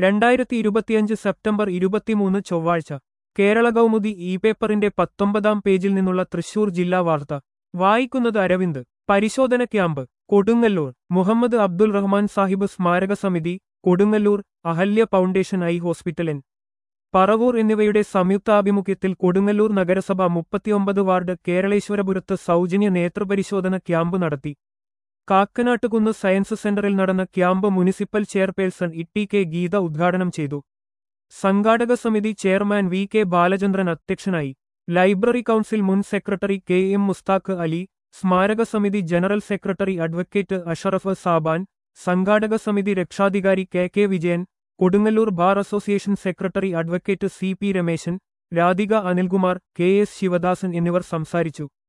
രണ്ടായിരത്തി ഇരുപത്തിയഞ്ച് സെപ്റ്റംബർ ഇരുപത്തിമൂന്ന് ചൊവ്വാഴ്ച കേരള കൗമുദി ഇ പേപ്പറിന്റെ പത്തൊമ്പതാം പേജിൽ നിന്നുള്ള തൃശൂർ ജില്ലാ വാർത്ത വായിക്കുന്നത് അരവിന്ദ് പരിശോധന ക്യാമ്പ് കൊടുങ്ങല്ലൂർ മുഹമ്മദ് അബ്ദുൽ റഹ്മാൻ സാഹിബ് സ്മാരക സമിതി Kodungallur Ahalya foundation eye hospital N Paravur എന്നിവയുടെ സംയുക്താഭിമുഖ്യത്തിൽ കൊടുങ്ങല്ലൂർ നഗരസഭ മുപ്പത്തിയൊമ്പത് വാർഡ് കേരളേശ്വരപുരത്ത് സൗജന്യ നേത്രപരിശോധന ക്യാമ്പ് നടത്തി കാക്കനാട്ടുകുന്ന് സയൻസ് സെന്ററിൽ നടന്ന camp municipal chairperson Itty K Geetha ഉദ്ഘാടനം ചെയ്തു സംഘാടക സമിതി ചെയർമാൻ വി കെ ബാലചന്ദ്രൻ അധ്യക്ഷനായി ലൈബ്രറി കൗൺസിൽ മുൻ secretary K M Musthaq Ali സ്മാരക സമിതി general secretary advocate Ashraf Saban സംഘാടക സമിതി രക്ഷാധികാരി K K Vijayan Kodungallur bar association secretary advocate C P Rameshan Radhika Anilkumar K S Sivadasan എന്നിവർ സംസാരിച്ചു